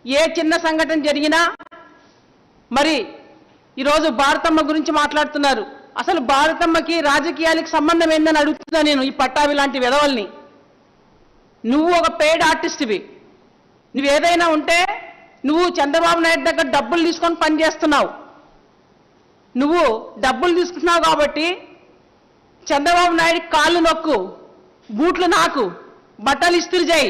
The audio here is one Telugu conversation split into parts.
ఏ చిన్న సంఘటన జరిగినా మరి ఈరోజు భారతమ్మ గురించి మాట్లాడుతున్నారు అసలు భారతమ్మకి రాజకీయాలకు సంబంధం ఏందని అడుగుతున్నా నేను ఈ పట్టాభి లాంటి విధవల్ని నువ్వు ఒక పెయిడ్ ఆర్టిస్ట్వి నువ్వు ఏదైనా ఉంటే నువ్వు చంద్రబాబు నాయుడు దగ్గర డబ్బులు తీసుకొని పనిచేస్తున్నావు నువ్వు డబ్బులు తీసుకుంటున్నావు కాబట్టి చంద్రబాబు నాయుడు కాళ్ళు నొక్కు బూట్లు నాకు బట్టలు ఇస్త్రీ చేయి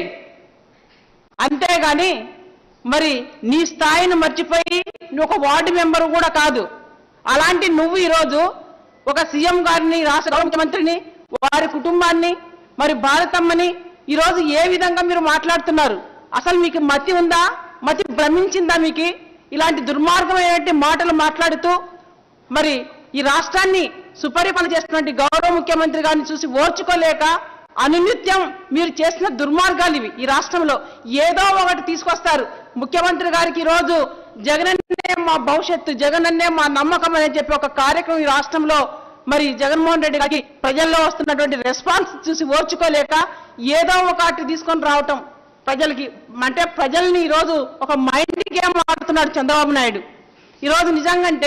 అంతేగాని మరి నీ స్థాయిని మర్చిపోయి నువ్వు ఒక వార్డు మెంబర్ కూడా కాదు అలాంటి నువ్వు ఈరోజు ఒక సీఎం గారిని రాష్ట్ర ముఖ్యమంత్రిని వారి కుటుంబాన్ని మరి భారతమ్మని ఈరోజు ఏ విధంగా మీరు మాట్లాడుతున్నారు అసలు మీకు మతి ఉందా మతి భ్రమించిందా మీకు ఇలాంటి దుర్మార్గమైనటువంటి మాటలు మాట్లాడుతూ మరి ఈ రాష్ట్రాన్ని సుపరిపాలన చేస్తున్నటువంటి గౌరవ ముఖ్యమంత్రి గారిని చూసి ఓర్చుకోలేక అనునిత్యం మీరు చేసిన దుర్మార్గాలు ఇవి ఈ రాష్ట్రంలో ఏదో ఒకటి తీసుకొస్తారు ముఖ్యమంత్రి గారికి ఈ రోజు జగనన్నే మా భవిష్యత్తు జగనన్నే మా నమ్మకం అని చెప్పి ఒక కార్యక్రమం ఈ రాష్ట్రంలో మరి జగన్మోహన్ రెడ్డి గారికి ప్రజల్లో వస్తున్నటువంటి రెస్పాన్స్ చూసి ఓర్చుకోలేక ఏదో ఒకటి తీసుకొని రావటం ప్రజలకి అంటే ప్రజల్ని ఈరోజు ఒక మైండ్ గేమ్ ఆడుతున్నాడు చంద్రబాబు నాయుడు ఈరోజు నిజంగంటే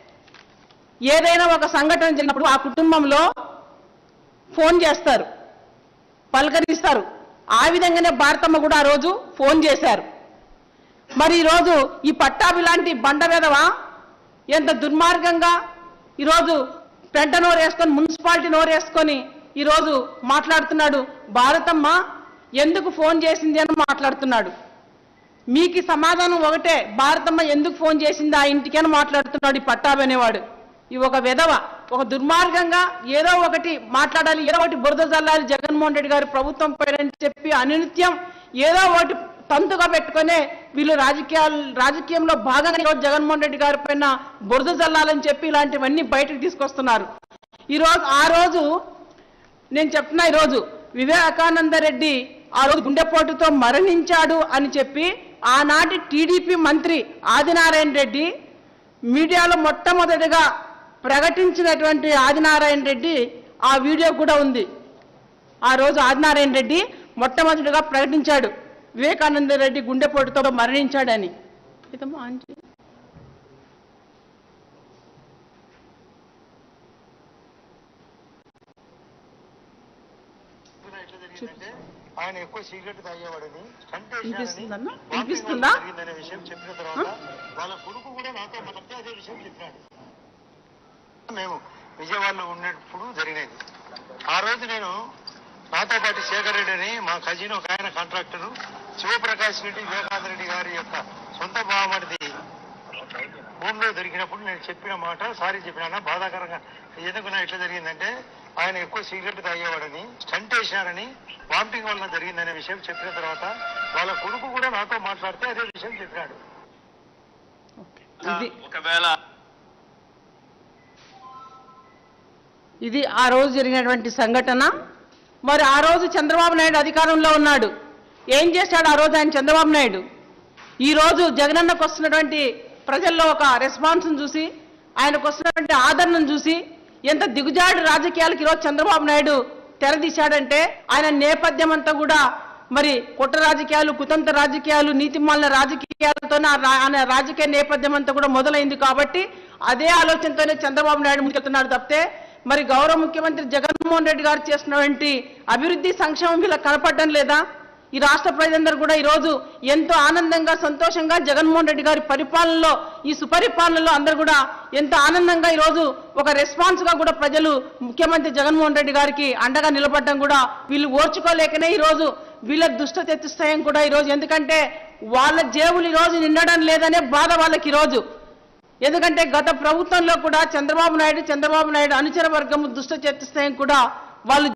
ఏదైనా ఒక సంఘటన జరిగినప్పుడు ఆ కుటుంబంలో ఫోన్ చేస్తారు పలకరిస్తారు ఆ విధంగానే భారతమ్మ కూడా ఆ రోజు ఫోన్ చేశారు మరి ఈరోజు ఈ పట్టాభి లాంటి బండ వెధవా ఎంత దుర్మార్గంగా ఈరోజు పెంట నోరు వేసుకొని మున్సిపాలిటీ నోరు వేసుకొని ఈరోజు మాట్లాడుతున్నాడు భారతమ్మ ఎందుకు ఫోన్ చేసింది అని మాట్లాడుతున్నాడు మీకు సమాధానం ఒకటే భారతమ్మ ఎందుకు ఫోన్ చేసింది ఆ ఇంటికి అని మాట్లాడుతున్నాడు ఈ పట్టాభి అనేవాడు ఈ ఒక విధవ ఒక దుర్మార్గంగా ఏదో ఒకటి మాట్లాడాలి ఏదో ఒకటి బురద జల్లాలి జగన్మోహన్ రెడ్డి గారి ప్రభుత్వం పైన అని చెప్పి అనునిత్యం ఏదో ఒకటి తంతుగా పెట్టుకునే వీళ్ళు రాజకీయాలు రాజకీయంలో భాగంగా ఈరోజు జగన్మోహన్ రెడ్డి గారి పైన బురద జల్లాలని చెప్పి ఇలాంటివన్నీ బయటకు తీసుకొస్తున్నారు ఈరోజు ఆ రోజు నేను చెప్తున్నా ఈరోజు వివేకానంద రెడ్డి ఆ రోజు గుండెపోటుతో మరణించాడు అని చెప్పి ఆనాటి టీడీపీ మంత్రి ఆదినారాయణ రెడ్డి మీడియాలో మొట్టమొదటిగా ప్రకటించినటువంటి ఆదినారాయణ రెడ్డి ఆ వీడియో కూడా ఉంది ఆ రోజు ఆదినారాయణ రెడ్డి మొట్టమొదటిగా ప్రకటించాడు వివేకానంద రెడ్డి గుండెపోటుతో మరణించాడని ఇదమ్మా ఆన్ చేయి. ఎట్లా జరిగిందంటే ఆయన ఎక్కువ సిగరెట్ తాగేవాడని స్టంట్ వినిపిస్తుందన్నా? వామిటింగ్ వినిపిస్తుందా? జరిగిందనే విషయం చెప్పిన తర్వాత వాళ్ళ కొడుకు కూడా నాతో మాట్లాడితే అదే విషయం చెప్పాడు మేము విజయవాడలో ఉన్నప్పుడు జరిగినది ఆ రోజు నేను నాతో పాటు శేఖర్ రెడ్డి అని మా కజిన్ ఒక ఆయన కాంట్రాక్టర్ శివప్రకాష్ రెడ్డి వివేకానంద రెడ్డి గారి యొక్క సొంత బావమరిది భూమిలో దొరికినప్పుడు నేను చెప్పిన మాట సారీ చెప్పినా బాధాకరంగా ఎందుకు నా ఇట్లా జరిగిందంటే ఆయన ఎక్కువ సిగరెట్ తాగేవాడని స్టంట్ వేసినారని వామిటింగ్ వల్ల జరిగిందనే విషయం చెప్పిన తర్వాత వాళ్ళ కొడుకు కూడా నాతో మాట్లాడితే అదే విషయం చెప్పినాడు ఇది ఒకవేళ ఇది ఆ రోజు జరిగినటువంటి సంఘటన మరి ఆ రోజు చంద్రబాబు నాయుడు అధికారంలో ఉన్నాడు ఏం చేశాడు ఆ రోజు ఆయన చంద్రబాబు నాయుడు ఈ రోజు జగనన్నకు వస్తున్నటువంటి ప్రజల్లో ఒక రెస్పాన్స్ను చూసి ఆయనకు వస్తున్నటువంటి ఆదరణను చూసి ఎంత దిగుజాడు రాజకీయాలకు ఈరోజు చంద్రబాబు నాయుడు తెరదీశాడంటే ఆయన నేపథ్యం అంతా కూడా మరి కుట్ర రాజకీయాలు కుతంత్ర రాజకీయాలు నీతిమాలిన రాజకీయాలతోనే ఆ రా- ఆయన రాజకీయ నేపథ్యం అంతా కూడా మొదలైంది కాబట్టి అదే ఆలోచనతోనే చంద్రబాబు నాయుడు ముందుకెళ్తున్నాడు తప్పితే మరి గౌరవ ముఖ్యమంత్రి జగన్మోహన్ రెడ్డి గారు చేస్తున్నటువంటి అభివృద్ధి సంక్షేమం వీళ్ళకి కనపడడం లేదా ఈ రాష్ట్ర ప్రజలందరూ కూడా ఈరోజు ఎంతో ఆనందంగా సంతోషంగా జగన్మోహన్ రెడ్డి గారి పరిపాలనలో ఈ సుపరిపాలనలో అందరూ కూడా ఎంతో ఆనందంగా ఈరోజు ఒక రెస్పాన్స్ గా కూడా ప్రజలు ముఖ్యమంత్రి జగన్మోహన్ రెడ్డి గారికి అండగా నిలబడడం కూడా వీళ్ళు ఓర్చుకోలేకనే ఈరోజు వీళ్ళ దుష్ట తెచ్చిస్తాయం కూడా ఈరోజు ఎందుకంటే వాళ్ళ జేబులు ఈరోజు నిండడం లేదనే బాధ వాళ్ళకి ఈరోజు ఎందుకంటే గత ప్రభుత్వంలో కూడా చంద్రబాబు నాయుడు చంద్రబాబు నాయుడు అనుచర వర్గము దుష్ట చర్చిస్తాయం కూడా వాళ్ళు